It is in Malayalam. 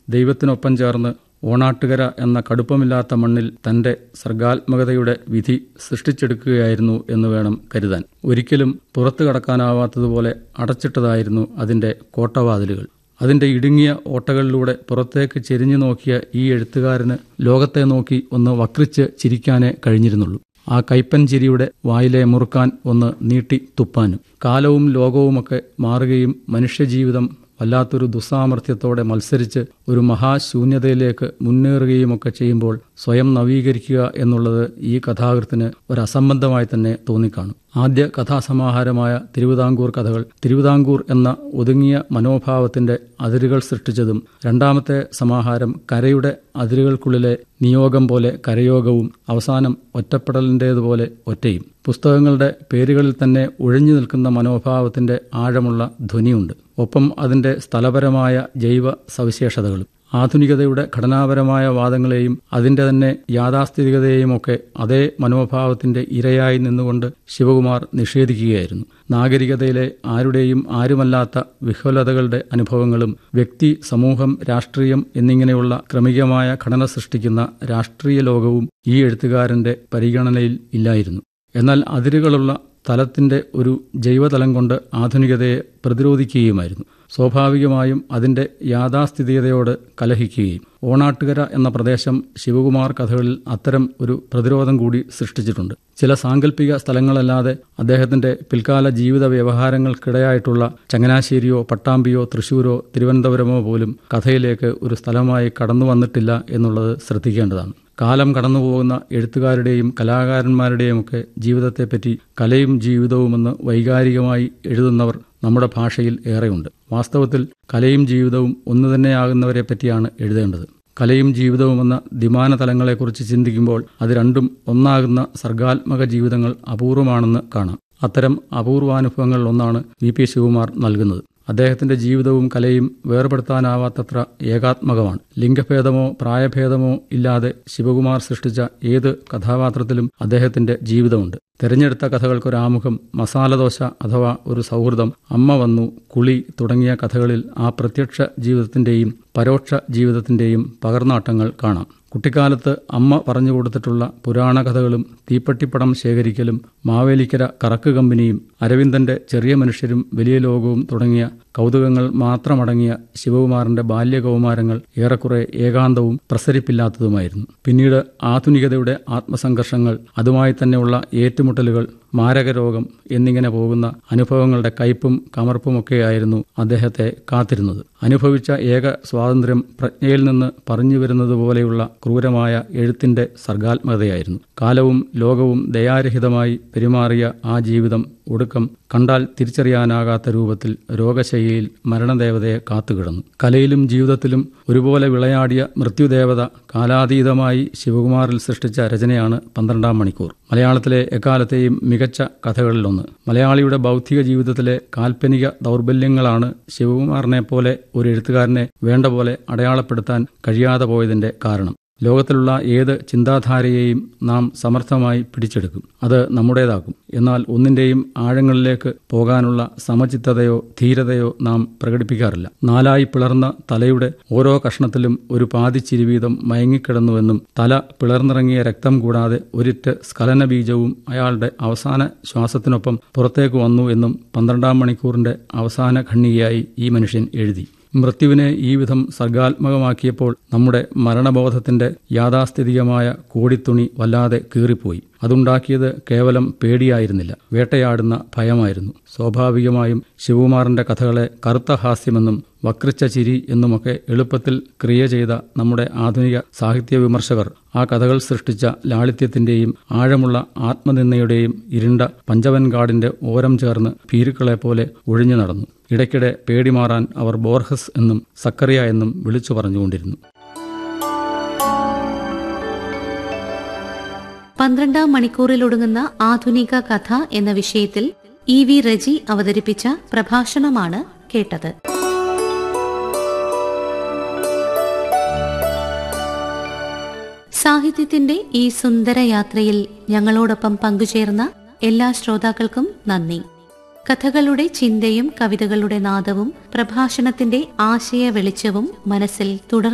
ദൈവത്തിനൊപ്പം ചേർന്ന് ഓണാട്ടുകര എന്ന കടുപ്പമില്ലാത്ത മണ്ണിൽ തന്റെ സർഗാത്മകതയുടെ വിധി സൃഷ്ടിച്ചെടുക്കുകയായിരുന്നു എന്ന് വേണം കരുതാൻ ഒരിക്കലും പുറത്തു കടക്കാനാവാത്തതുപോലെ അടച്ചിട്ടതായിരുന്നു അതിന്റെ കോട്ടവാതിലുകൾ അതിന്റെ ഇടുങ്ങിയ ഓട്ടകളിലൂടെ പുറത്തേക്ക് ചെരിഞ്ഞു നോക്കിയ ഈ എഴുത്തുകാരന് ലോകത്തെ നോക്കി ഒന്ന് വക്രിച്ച് ചിരിക്കാനേ കഴിഞ്ഞിരുന്നുള്ളൂ ആ കൈപ്പൻ ചിരിയുടെ വായിലെ മുറുക്കാൻ ഒന്ന് നീട്ടി തുപ്പാനും കാലവും ലോകവുമൊക്കെ മാറുകയും മനുഷ്യജീവിതം വല്ലാത്തൊരു ദുസ്സാമർഥ്യത്തോടെ മത്സരിച്ച് ഒരു മഹാശൂന്യതയിലേക്ക് മുന്നേറുകയുമൊക്കെ ചെയ്യുമ്പോൾ സ്വയം നവീകരിക്കുക എന്നുള്ളത് ഈ കഥാകൃത്തിന് ഒരു അസംബന്ധമായി തന്നെ തോന്നിക്കാണും ആദ്യ കഥാസമാഹാരമായ തിരുവിതാംകൂർ കഥകൾ തിരുവിതാംകൂർ എന്ന ഒതുങ്ങിയ മനോഭാവത്തിന്റെ അതിരുകൾ സൃഷ്ടിച്ചതും രണ്ടാമത്തെ സമാഹാരം കരയുടെ അതിരുകൾക്കുള്ളിലെ നിയോഗം പോലെ കരയോഗവും അവസാനം ഒറ്റപ്പെടലിൻ്റേതുപോലെ ഒറ്റയും പുസ്തകങ്ങളുടെ പേരുകളിൽ തന്നെ ഒഴിഞ്ഞു നിൽക്കുന്ന മനോഭാവത്തിന്റെ ആഴമുള്ള ധ്വനിയുണ്ട് ഒപ്പം അതിന്റെ സ്ഥലപരമായ ജൈവ സവിശേഷതകളും ആധുനികതയുടെ ഘടനാപരമായ വാദങ്ങളെയും അതിന്റെ തന്നെ യാഥാസ്ഥിതികതയെയുമൊക്കെ അതേ മനോഭാവത്തിന്റെ ഇരയായി നിന്നുകൊണ്ട് ശിവകുമാർ നിഷേധിക്കുകയായിരുന്നു നാഗരികതയിലെ ആരുടെയും ആരുമല്ലാത്ത വിഹ്വലതകളുടെ അനുഭവങ്ങളും വ്യക്തി സമൂഹം രാഷ്ട്രീയം എന്നിങ്ങനെയുള്ള ക്രമികമായ ഘടന സൃഷ്ടിക്കുന്ന രാഷ്ട്രീയ ലോകവും ഈ എഴുത്തുകാരന്റെ പരിഗണനയിൽ ഇല്ലായിരുന്നു എന്നാൽ അതിരുകളുള്ള തലത്തിന്റെ ഒരു ജൈവതലം കൊണ്ട് ആധുനികതയെ പ്രതിരോധിക്കുകയുമായിരുന്നു സ്വാഭാവികമായും അതിന്റെ യാഥാസ്ഥിതികതയോട് കലഹിക്കുകയും ഓണാട്ടുകര എന്ന പ്രദേശം ശിവകുമാർ കഥകളിൽ അത്തരം ഒരു പ്രതിരോധം കൂടി സൃഷ്ടിച്ചിട്ടുണ്ട് ചില സാങ്കല്പിക സ്ഥലങ്ങളല്ലാതെ അദ്ദേഹത്തിന്റെ പിൽക്കാല ജീവിത വ്യവഹാരങ്ങൾക്കിടയായിട്ടുള്ള ചങ്ങനാശ്ശേരിയോ പട്ടാമ്പിയോ തൃശൂരോ തിരുവനന്തപുരമോ പോലും കഥയിലേക്ക് ഒരു സ്ഥലമായി കടന്നു വന്നിട്ടില്ല എന്നുള്ളത് ശ്രദ്ധിക്കേണ്ടതാണ് കാലം കടന്നുപോകുന്ന എഴുത്തുകാരുടെയും കലാകാരന്മാരുടെയുമൊക്കെ ജീവിതത്തെപ്പറ്റി കലയും ജീവിതവുമെന്ന് വൈകാരികമായി എഴുതുന്നവർ നമ്മുടെ ഭാഷയിൽ ഏറെയുണ്ട് വാസ്തവത്തിൽ കലയും ജീവിതവും ഒന്നു തന്നെയാകുന്നവരെ പറ്റിയാണ് എഴുതേണ്ടത് കലയും ജീവിതവുമെന്ന ദ്വിമാന തലങ്ങളെക്കുറിച്ച് ചിന്തിക്കുമ്പോൾ അത് രണ്ടും ഒന്നാകുന്ന സർഗാത്മക ജീവിതങ്ങൾ അപൂർവമാണെന്ന് കാണാം അത്തരം അപൂർവാനുഭവങ്ങളിൽ ഒന്നാണ് വി പി ശിവകുമാർ നൽകുന്നത് അദ്ദേഹത്തിന്റെ ജീവിതവും കലയും വേർപെടുത്താനാവാത്തത്ര ഏകാത്മകമാണ് ലിംഗഭേദമോ പ്രായഭേദമോ ഇല്ലാതെ ശിവകുമാർ സൃഷ്ടിച്ച ഏത് കഥാപാത്രത്തിലും അദ്ദേഹത്തിന്റെ ജീവിതമുണ്ട് തെരഞ്ഞെടുത്ത കഥകൾക്കൊരാമുഖം മസാലദോശ അഥവാ ഒരു സൗഹൃദം അമ്മ വന്നു കുളി തുടങ്ങിയ കഥകളിൽ ആ പ്രത്യക്ഷ ജീവിതത്തിന്റെയും പരോക്ഷ ജീവിതത്തിന്റെയും പകർന്നാട്ടങ്ങൾ കാണാം കുട്ടിക്കാലത്ത് അമ്മ പറഞ്ഞു കൊടുത്തിട്ടുള്ള പുരാണ കഥകളും തീപ്പട്ടിപ്പടം ശേഖരിക്കലും മാവേലിക്കര കറക്ക് കമ്പനിയും അരവിന്ദന്റെ ചെറിയ മനുഷ്യരും വലിയ ലോകവും തുടങ്ങിയ കൗതുകങ്ങൾ മാത്രമടങ്ങിയ ശിവകുമാറിന്റെ ബാല്യകൗമാരങ്ങൾ ഏറെക്കുറെ ഏകാന്തവും പ്രസരിപ്പില്ലാത്തതുമായിരുന്നു പിന്നീട് ആധുനികതയുടെ ആത്മസംഘർഷങ്ങൾ അതുമായി തന്നെയുള്ള ഏറ്റുമുട്ടലുകൾ മാരകരോഗം എന്നിങ്ങനെ പോകുന്ന അനുഭവങ്ങളുടെ കയ്പും കമർപ്പുമൊക്കെയായിരുന്നു അദ്ദേഹത്തെ കാത്തിരുന്നത് അനുഭവിച്ച ഏക സ്വാതന്ത്ര്യം പ്രജ്ഞയിൽ നിന്ന് പറഞ്ഞു വരുന്നതുപോലെയുള്ള ക്രൂരമായ എഴുത്തിന്റെ സർഗാത്മകതയായിരുന്നു കാലവും ലോകവും ദയാരഹിതമായി പെരുമാറിയ ആ ജീവിതം ഒടുക്കം കണ്ടാൽ തിരിച്ചറിയാനാകാത്ത രൂപത്തിൽ രോഗശയ്യയിൽ മരണദേവതയെ കാത്തുകിടന്നു കലയിലും ജീവിതത്തിലും ഒരുപോലെ വിളയാടിയ മൃത്യുദേവത കാലാതീതമായി ശിവകുമാറിൽ സൃഷ്ടിച്ച രചനയാണ് പന്ത്രണ്ടാം മണിക്കൂർ മലയാളത്തിലെ എക്കാലത്തെയും മികച്ച കഥകളിലൊന്ന് മലയാളിയുടെ ബൗദ്ധിക ജീവിതത്തിലെ കാൽപ്പനിക ദൗർബല്യങ്ങളാണ് ശിവകുമാറിനെ പോലെ ഒരു എഴുത്തുകാരനെ വേണ്ട പോലെ അടയാളപ്പെടുത്താൻ കഴിയാതെ പോയതിന്റെ കാരണം ലോകത്തിലുള്ള ഏത് ചിന്താധാരയെയും നാം സമർത്ഥമായി പിടിച്ചെടുക്കും അത് നമ്മുടേതാക്കും എന്നാൽ ഒന്നിന്റെയും ആഴങ്ങളിലേക്ക് പോകാനുള്ള സമചിത്തതയോ ധീരതയോ നാം പ്രകടിപ്പിക്കാറില്ല നാലായി പിളർന്ന തലയുടെ ഓരോ കഷ്ണത്തിലും ഒരു പാതിച്ചിരി വീതം മയങ്ങിക്കിടന്നുവെന്നും തല പിളർന്നിറങ്ങിയ രക്തം കൂടാതെ ഒരിറ്റ് സ്ഖലന ബീജവും അയാളുടെ അവസാന ശ്വാസത്തിനൊപ്പം പുറത്തേക്ക് വന്നു എന്നും പന്ത്രണ്ടാം മണിക്കൂറിന്റെ അവസാന ഖണ്ണികയായി ഈ മനുഷ്യൻ എഴുതി മൃത്യുവിനെ ഈ വിധം സർഗാത്മകമാക്കിയപ്പോൾ നമ്മുടെ മരണബോധത്തിന്റെ യാഥാസ്ഥിതികമായ കോടിത്തുണി വല്ലാതെ കീറിപ്പോയി അതുണ്ടാക്കിയത് കേവലം പേടിയായിരുന്നില്ല വേട്ടയാടുന്ന ഭയമായിരുന്നു സ്വാഭാവികമായും ശിവകുമാറിന്റെ കഥകളെ കറുത്ത ഹാസ്യമെന്നും വക്രിച്ച ചിരി എന്നുമൊക്കെ എളുപ്പത്തിൽ ക്രിയ ചെയ്ത നമ്മുടെ ആധുനിക സാഹിത്യ വിമർശകർ ആ കഥകൾ സൃഷ്ടിച്ച ലാളിത്യത്തിന്റെയും ആഴമുള്ള ആത്മനിന്ദയുടെയും ഇരുണ്ട പഞ്ചവൻകാടിന്റെ ഓരം ചേർന്ന് ഭീരുക്കളെപ്പോലെ ഒഴിഞ്ഞു നടന്നു ഇടയ്ക്കിടെ പേടിമാറാൻ അവർ ബോർഹസ് എന്നും സക്കറിയ എന്നും വിളിച്ചു പറഞ്ഞുകൊണ്ടിരുന്നു പന്ത്രണ്ടാം മണിക്കൂറിലൊടുങ്ങുന്ന ആധുനിക കഥ എന്ന വിഷയത്തിൽ ഇ വി റജി അവതരിപ്പിച്ച പ്രഭാഷണമാണ് കേട്ടത് സാഹിത്യത്തിന്റെ ഈ സുന്ദര യാത്രയിൽ ഞങ്ങളോടൊപ്പം പങ്കുചേർന്ന എല്ലാ ശ്രോതാക്കൾക്കും നന്ദി കഥകളുടെ ചിന്തയും കവിതകളുടെ നാദവും പ്രഭാഷണത്തിന്റെ ആശയ വെളിച്ചവും മനസ്സിൽ തുടർ